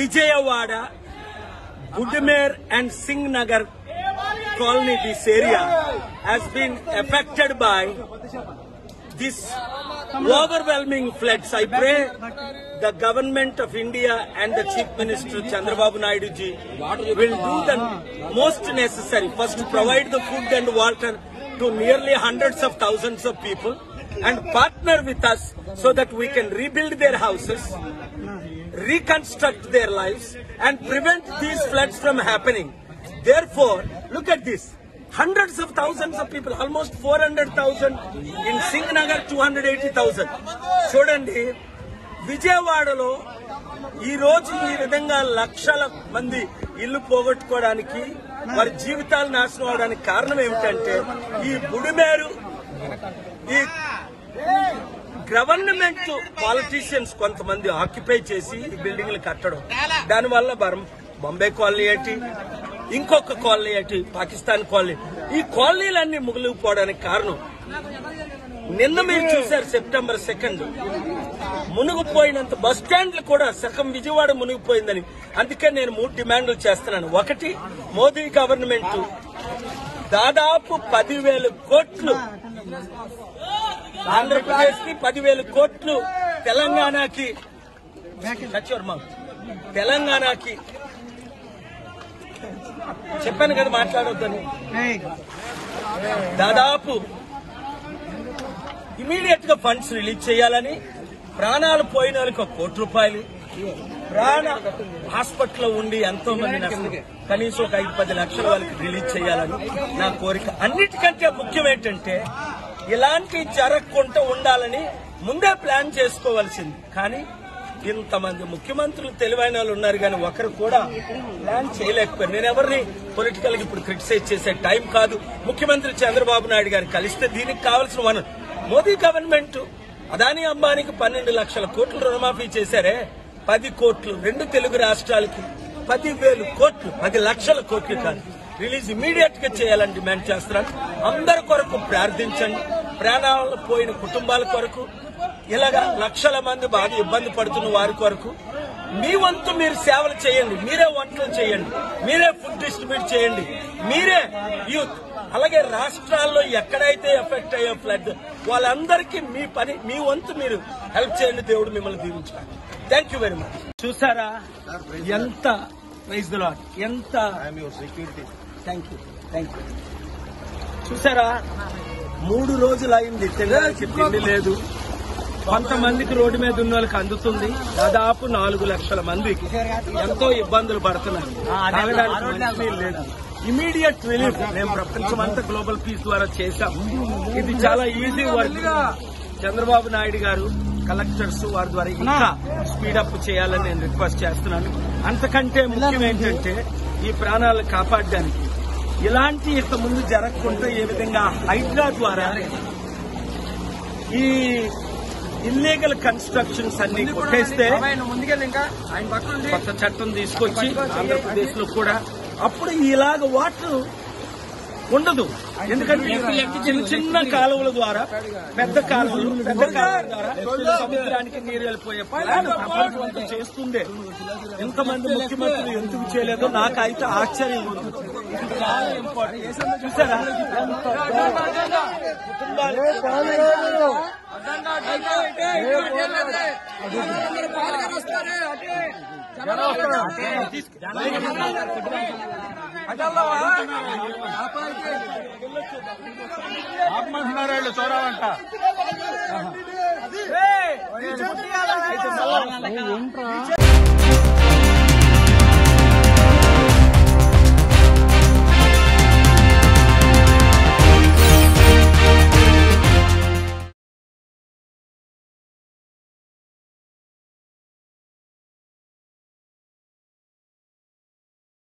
Vijayawada, Budmer and Singh Nagar colony, this area has been affected by this overwhelming floods. I pray the government of India and the Chief Minister Chandrababu Naidu ji will do the most necessary. First, provide the food and water to nearly hundreds of thousands of people and partner with us so that we can rebuild their houses, reconstruct their lives and prevent these floods from happening. Therefore, look at this. Hundreds of thousands of people, almost 400,000 in Singhnagar, 280,000. చూడండి విజయవాడలో ఈ రోజు ఈ విధంగా లక్షల మంది ఇల్లు పోగొట్టుకోవడానికి వారి జీవితాలు నాశనం అవడానికి కారణం ఏమిటంటే ఈ బుడిమేరు ఈ గవర్నమెంట్ పాలిటీషియన్స్ కొంతమంది ఆక్యుపై చేసి ఈ బిల్డింగ్లు కట్టడం దానివల్ల బరం- బాంబే కాలనీ ఏంటి ఇంకొక కాలనీ ఏంటి పాకిస్తాన్ కాలనీ ఈ కాలనీలన్నీ ముగిలిపోవడానికి కారణం నిన్న మీరు చూశారు సెప్టెంబర్ సెకండ్ మునిగిపోయినంత బస్ స్టాండ్లు కూడా సగం విజయవాడ మునిగిపోయిందని అందుకే నేను మూడు డిమాండ్లు చేస్తున్నాను ఒకటి మోదీ గవర్నమెంట్ దాదాపు పదివేల కోట్లు ఆంధ్రప్రదేశ్ కి పదివేల కోట్లు తెలంగాణకి Shut your mouth. తెలంగాణకి చెప్పాను కదా మాట్లాడొద్దని దాదాపు ఇమీడియట్ గా ఫండ్స్ రిలీజ్ చేయాలని ప్రాణాలు పోయిన వాళ్ళకి ఒక కోటి రూపాయలు ప్రాణ హాస్పిటల్లో ఉండి ఎంతో మంది నష్టం కనీసం ఒక ఐదు పది లక్షల వాళ్ళకి రిలీజ్ చేయాలని నా కోరిక అన్నిటికంటే ముఖ్యం ఏంటంటే ఇలాంటి జరగకుండా ఉండాలని ముందే ప్లాన్ చేసుకోవాల్సింది కానీ ఇంతమంది ముఖ్యమంత్రులు తెలివైన వాళ్ళు ఉన్నారు కానీ ఒకరు కూడా ప్లాన్ చేయలేకపోయారు నేను ఎవరిని పొలిటికల్ గా ఇప్పుడు క్రిటిసైజ్ చేసే టైం కాదు ముఖ్యమంత్రి చంద్రబాబు నాయుడు గారిని కలిస్తే దీనికి కావాల్సిన వనరు మోదీ గవర్నమెంట్ అదానీ అంబానీకి పన్నెండు లక్షల కోట్లు రుణమాఫీ చేశారే పది కోట్లు రెండు తెలుగు రాష్ట్రాలకి పది వేలు కోట్లు పది లక్షల కోట్లు కాదు రిలీజ్ ఇమీడియట్ గా చేయాలని డిమాండ్ చేస్తున్నాను అందరి కొరకు ప్రార్థించండి ప్రాణాలు పోయిన కుటుంబాల కొరకు ఇలాగా లక్షల మంది బాగా ఇబ్బంది పడుతున్న వారి కొరకు మీ వంతు మీరు సేవలు చేయండి మీరే వంటలు చేయండి మీరే ఫుడ్ డిస్ట్రిబ్యూట్ చేయండి మీరే యూత్ అలాగే రాష్ట్రాల్లో ఎక్కడైతే ఎఫెక్ట్ అయ్యే ఫ్లడ్ వాళ్ళందరికీ మీ పని మీ వంతు మీరు హెల్ప్ చేయండి దేవుడు మిమ్మల్ని దీవించాలి థ్యాంక్ యూ వెరీ మచ్ చూసారా ఎంత ప్రైజ్ ద లాడ్ ఎంత థ్యాంక్ యూ థ్యాంక్ యూ చూసారా మూడు రోజులు అయింది తినడానికి తిండి లేదు కొంతమందికి రోడ్డు మీద ఉన్న వాళ్ళకి అందుతుంది దాదాపు నాలుగు లక్షల మందికి ఎంతో ఇబ్బందులు పడుతున్నారు తాగడానికి మంచినీళ్ళు లేదు ఇమీడియట్ రిలీఫ్ మేము ప్రపంచం అంతా గ్లోబల్ పీస్ ద్వారా చేశాం ఇది చాలా ఈజీ వర్క్ చంద్రబాబు నాయుడు గారు కలెక్టర్స్ వారి ద్వారా ఇంకా స్పీడప్ చేయాలని నేను రిక్వెస్ట్ చేస్తున్నాను అంతకంటే ముఖ్యం ఏంటంటే ఈ ప్రాణాలను కాపాడడానికి ఇలాంటి ఇంత ముందు జరగకుండా ఏ విధంగా హైడ్రా ద్వారా ఈ ఇల్లీగల్ కన్స్ట్రక్షన్స్ అన్ని కొట్టేస్తే కొత్త చట్టం తీసుకొచ్చి ఆంధ్రప్రదేశ్ లో కూడా అప్పుడు ఇలాగ వాటర్ ఉండదు ఎందుకంటే చిన్న చిన్న కాలువల ద్వారా పెద్ద కాలువలు పెద్ద కాలువల ద్వారా సముద్రానికి నీరు వెళ్ళిపోయే ప్లాన్ ప్రపంచం అంతా చేస్తుండే ఎంతమంది ముఖ్యమంత్రులు ఎందుకు చేయలేదో నాకైతే ఆశ్చర్యం ఉంది ఇది చాలా ఇంపార్టెంట్ చూసారా ఎంత కుటుంబాలు ఆత్మహత్యారాళ్ళు చూడవంట అయితే మళ్ళా